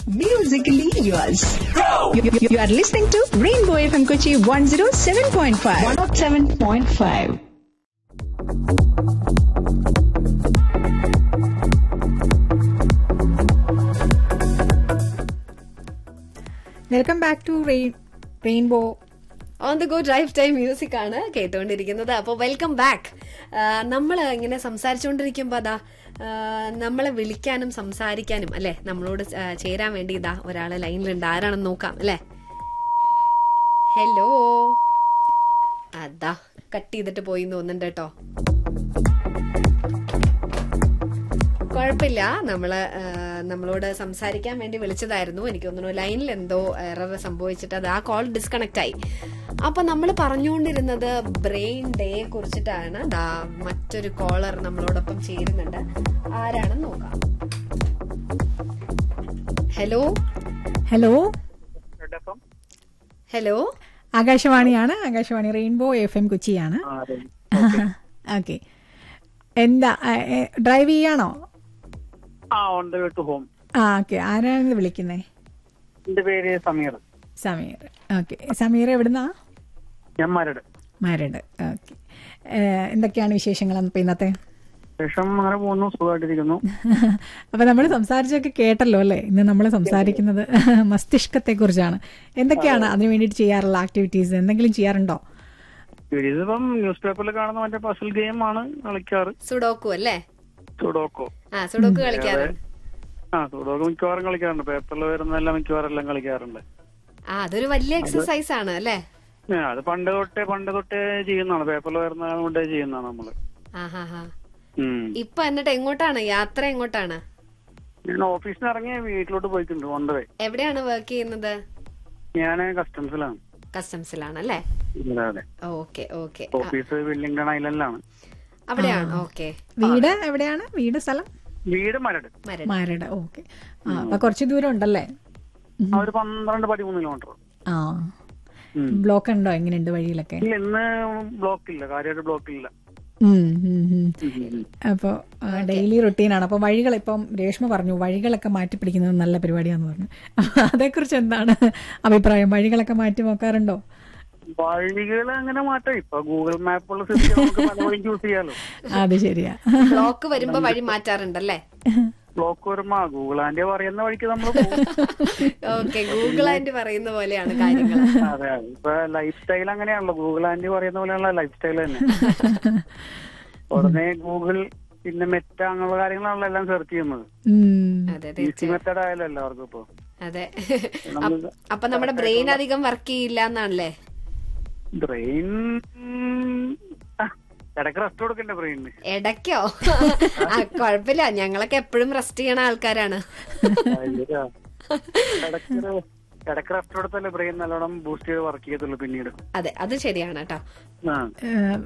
Musically yours. You, you- you are listening to Rainbow FM Kochi 107.5. 107.5. Welcome back to Rainbow on the go drive time music ആണ് കേട്ടുകൊണ്ടിരിക്കുന്നത് അപ്പോൾ welcome back നമ്മൾ ഇങ്ങനെ സംസാരിച്ചുകൊണ്ടിരിക്കുമ്പോൾ അതാ ആ, നമ്മളെ വിളിക്കാനും സംസാരിക്കാനും അല്ലെ നമ്മളോട് ആ, ചേരാൻ വേണ്ടി ഇതാ ഒരാള് ലൈനിലുണ്ട് ആരാണെന്ന് നോക്കാം അല്ലെ ഹലോ അതാ കട്ട് ചെയ്തിട്ട് പോയി എന്ന് തോന്നുന്നുണ്ട് കേട്ടോ കുഴപ്പമില്ല നമ്മള് ആ, നമ്മളോട് സംസാരിക്കാൻ വേണ്ടി വിളിച്ചതായിരുന്നു എനിക്ക് തോന്നുന്നു ലൈനിൽ എന്തോ എറർ സംഭവിച്ചിട്ട് അത് ആ കോൾ ഡിസ്കണക്ട് ആയി അപ്പൊ നമ്മൾ പറഞ്ഞുകൊണ്ടിരുന്നത് ബ്രെയിൻ ഡേയെ കുറിച്ചിട്ടാണ് ദാ മറ്റൊരു കോളർ നമ്മളോടൊപ്പം ചേരുന്നുണ്ട് ആരാണെന്ന് നോക്കാം ഹലോ ഹലോ ഹലോ ആകാശവാണിയാണ് ആകാശവാണി റെയിൻബോ എഫ് എം കൊച്ചിയാണ് ഓക്കെ എന്താ ഡ്രൈവ് ചെയ്യാണോ ആ on the way to home ആ ഓക്കെ ആരാണ് വിളിക്കുന്നത് എന്റെ പേര് സമീർ സമീർ ഓക്കെ സമീർ എവിടുന്നാ ഞാൻ മരട് മരട് ഓക്കെ എന്തൊക്കെയാണ് വിശേഷങ്ങൾ അപ്പൊ ഇന്നത്തെ ശേഷം അങ്ങനെ പോകുന്നു സുഖമായിട്ടിരിക്കുന്നു അപ്പൊ നമ്മൾ സംസാരിച്ചൊക്കെ കേട്ടല്ലോ അല്ലേ ഇന്ന് നമ്മൾ സംസാരിക്കുന്നത് മസ്തിഷ്കത്തെ കുറിച്ചാണ് എന്തൊക്കെയാണ് അതിനു വേണ്ടിയിട്ട് ചെയ്യാറുള്ള ആക്ടിവിറ്റീസ് എന്തെങ്കിലും ചെയ്യാറുണ്ടോ ഇതിപ്പം ന്യൂസ് പേപ്പറിൽ കാണുന്ന മറ്റേ പസിൽ ഗെയിം ആണ് കളിക്കാറ് സുഡോക്കു അല്ലേ സുഡോക്കോ ആ സുഡോക്കു കളിക്കാറുണ്ട് ആ സുഡോക്കോ മിക്കവാറും കളിക്കാറുണ്ട് പേപ്പറിൽ വരുന്നതെല്ലാം മിക്കവാറും എല്ലാം കളിക്കാറുണ്ട് ആ അതൊരു വലിയ എക്സസൈസ് ആണ് അല്ലേ ആ, അത് പണ്ട് തൊട്ടേ പണ്ട് തൊട്ടേ ചെയ്യുന്നതാണ് പേപ്പറിൽ വരുന്ന കൊണ്ടേ ചെയ്യുന്നതാണ് നമ്മള് ആ ഹാ ഹാ ഉം. ഇപ്പൊ എന്നിട്ട് എങ്ങോട്ടാണ് യാത്ര എങ്ങോട്ടാണ് ഞാൻ ഓഫീസിൽ നിന്ന് ഇറങ്ങി വീട്ടിലോട്ട് പോയിട്ടുണ്ട് ഓൺ ദ വേ എവിടെയാണ് വർക്ക് ചെയ്യുന്നത് ഞാൻ കസ്റ്റംസിലാണ് കസ്റ്റംസിലാണ് അല്ലേ അതെ അതെ ഓക്കെ ഓക്കെ ഓഫീസ് വില്ലിംഗ്ടൺ ഐലൻഡിലാണ് അവിടെയാണ് ഓക്കെ വീട് എവിടെയാണ് വീട് സ്ഥലം വീട് മരട് മരട് മരട് ഓക്കെ ആ അപ്പൊ കുറച്ച് ദൂരം ഉണ്ടല്ലേ ആ, ഒരു പന്ത്രണ്ട് പതിമൂന്ന് കിലോമീറ്റർ ആ ഉം. ബ്ലോക്ക് ഉണ്ടോ എങ്ങനെയുണ്ട് വഴിയിലൊക്കെ ഇല്ല ഇന്ന് ബ്ലോക്ക് ഇല്ല കാര്യമായിട്ട് ബ്ലോക്ക് ഇല്ല ഉം, ഉം, ഉം. അപ്പൊ ഡെയിലി റുട്ടീനാണ് അപ്പൊ വഴികൾ ഇപ്പം രേഷ്മ പറഞ്ഞു വഴികളൊക്കെ മാറ്റി പിടിക്കുന്നത് നല്ല പരിപാടിയാന്ന് പറഞ്ഞു അതേക്കുറിച്ച് എന്താണ് അഭിപ്രായം വഴികളൊക്കെ മാറ്റി നോക്കാറുണ്ടോ വഴികൾ അങ്ങനെ മാറ്റാം ഇപ്പൊ ഗൂഗിൾ മാപ്പുള്ള സ്ഥിതിക്ക് നമുക്ക് പല വഴി ചൂസ് ചെയ്യാലോ അത് ശരിയാ ബ്ലോക്ക് വരുമ്പോ വഴി മാറ്റാറുണ്ടല്ലേ ബ്ലോക്ക് വരുമ്പോ ഗൂഗിൾ ആൻഡ് പറയുന്ന വഴിക്ക് നമ്മൾ പോകും ഓക്കെ ഗൂഗിൾ ആൻഡ് പറയുന്ന പോലെയാണ് കാര്യങ്ങൾ അതെ അതെ ഇപ്പൊ ലൈഫ് സ്റ്റൈൽ അങ്ങനെയാണല്ലോ ഗൂഗിൾ ആൻഡ് പറയുന്ന പോലെയുള്ള ലൈഫ് സ്റ്റൈൽ തന്നെ ഉടനെ ഗൂഗിൾ പിന്നെ മെറ്റ അങ്ങനെയുള്ള കാര്യങ്ങളാണല്ലോ എല്ലാം സെർച്ച് ചെയ്യുന്നത് ഉം. അതെ ഈസി മെത്തേഡ് ആയാലും എല്ലാവർക്കും ഇപ്പൊ അതെ നമ്മള് അപ്പൊ നമ്മുടെ ബ്രെയിൻ അധികം വർക്ക് ചെയ്യില്ല എന്നാണല്ലേ ബ്രെയിൻ ഇടക്ക് റെസ്റ്റ് കൊടുക്കണ്ടേ ബ്രെയിനിന് ഇടയ്ക്കോ ആ കുഴപ്പമില്ല ഞങ്ങളൊക്കെ എപ്പോഴും റെസ്റ്റ് ചെയ്യണ ആൾക്കാരാണ് ഇടക്ക് ഇടക്ക് റെസ്റ്റ് കൊടുത്തല്ലേ ബ്രെയിൻ നല്ലോണം ബൂസ്റ്റ് ചെയ്ത് വർക്ക് ചെയ്യത്തുള്ളൂ പിന്നീട് അതെ അത് ശരിയാണ് കേട്ടോ ആ ഏഹ്,